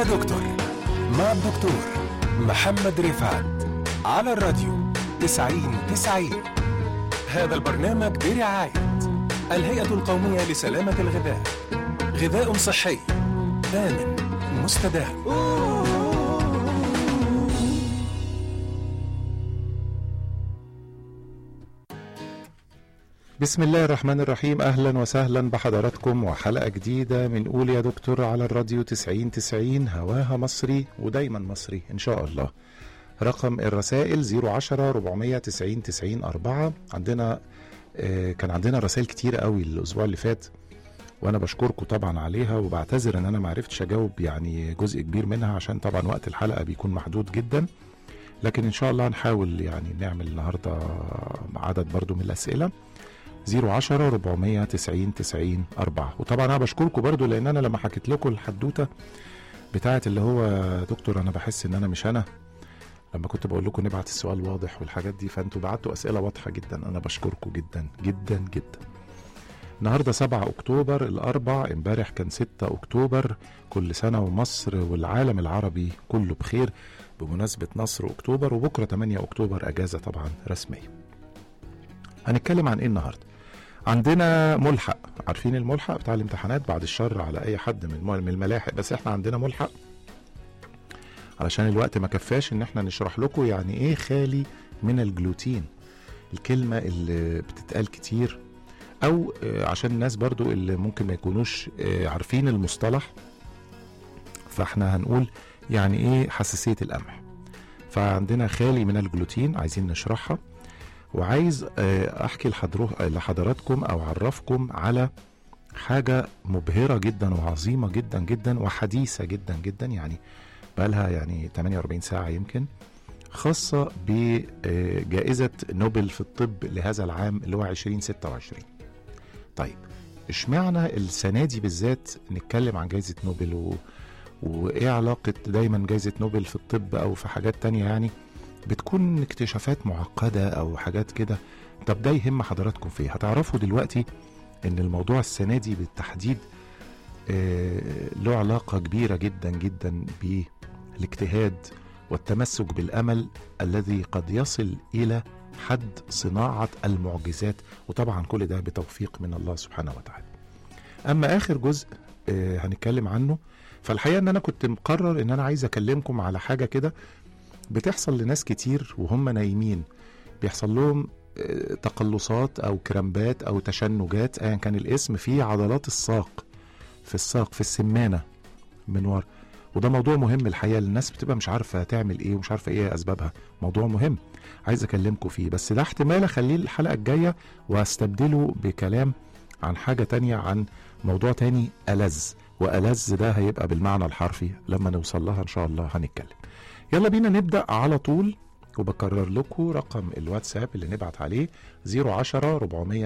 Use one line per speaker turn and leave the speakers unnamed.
يا دكتور مع الدكتور محمد رفعت على الراديو 90 90 هذا البرنامج برعاية الهيئة القومية لسلامة الغذاء غذاء صحي آمن مستدام
بسم الله الرحمن الرحيم اهلا وسهلا بحضراتكم وحلقه جديده من قول يا دكتور على الراديو 90 90 هواها مصري ودايما مصري ان شاء الله رقم الرسائل 010 490 90 4 عندنا آه، كان عندنا رسائل كتير قوي الاسبوع اللي فات وانا بشكركم طبعا عليها وبعتذر ان انا ما عرفتش اجاوب يعني جزء كبير منها عشان طبعا وقت الحلقه بيكون محدود جدا لكن ان شاء الله هنحاول يعني نعمل النهارده عدد برضو من الاسئله 010 490 90 4 وطبعا انا بشكركم برضو لان انا لما حكيت لكم الحدوته بتاعت اللي هو دكتور انا بحس ان انا مش انا لما كنت بقول لكم نبعت السؤال واضح والحاجات دي فانتوا بعتوا اسئله واضحه جدا انا بشكركم جدا جدا جدا النهارده 7 اكتوبر الاربع امبارح كان 6 اكتوبر كل سنه ومصر والعالم العربي كله بخير بمناسبه نصر اكتوبر وبكره 8 اكتوبر اجازه طبعا رسميه هنتكلم عن ايه النهارده عندنا ملحق عارفين الملحق بتاع الامتحانات بعد الشر على اي حد من الم- من الملاحق بس احنا عندنا ملحق علشان الوقت ما كفاش ان احنا نشرح لكم يعني ايه خالي من الجلوتين الكلمة اللي بتتقال كتير او آه، عشان الناس برضو اللي ممكن ما يكونوش آه، عارفين المصطلح فاحنا هنقول يعني ايه حساسية القمح فعندنا خالي من الجلوتين عايزين نشرحها وعايز آه، احكي لحضرو- لحضراتكم او اعرفكم على حاجة مبهرة جدا وعظيمة جدا جدا وحديثة جدا جدا يعني بقالها يعني 48 ساعة يمكن خاصة بجائزة نوبل في الطب لهذا العام اللي هو 2026 طيب اشمعنى السنة دي بالذات نتكلم عن جائزة نوبل و... وايه علاقة دايما جائزة نوبل في الطب او في حاجات تانية يعني بتكون اكتشافات معقدة او حاجات كده طب ده يهم حضراتكم فيه هتعرفوا دلوقتي ان الموضوع السنة دي بالتحديد آه، له علاقة كبيرة جدا جدا بالاجتهاد والتمسك بالأمل الذي قد يصل إلى حد صناعة المعجزات وطبعا كل ده بتوفيق من الله سبحانه وتعالى أما آخر جزء آه، هنتكلم عنه فالحقيقة أن أنا كنت مقرر أن أنا عايز أكلمكم على حاجة كده بتحصل لناس كتير وهم نايمين بيحصل لهم آه، تقلصات أو كرامبات أو تشنجات أيا كان الاسم في عضلات الساق في الساق في السمانة من ورا وده موضوع مهم الحقيقه الناس بتبقى مش عارفه تعمل ايه ومش عارفه ايه اسبابها موضوع مهم عايز اكلمكم فيه بس ده احتمال اخليه الحلقه الجايه واستبدله بكلام عن حاجه تانية عن موضوع تاني ألذ وألذ ده هيبقى بالمعنى الحرفي لما نوصل لها ان شاء الله هنتكلم يلا بينا نبدا على طول وبكرر لكم رقم الواتساب اللي نبعت عليه 010 400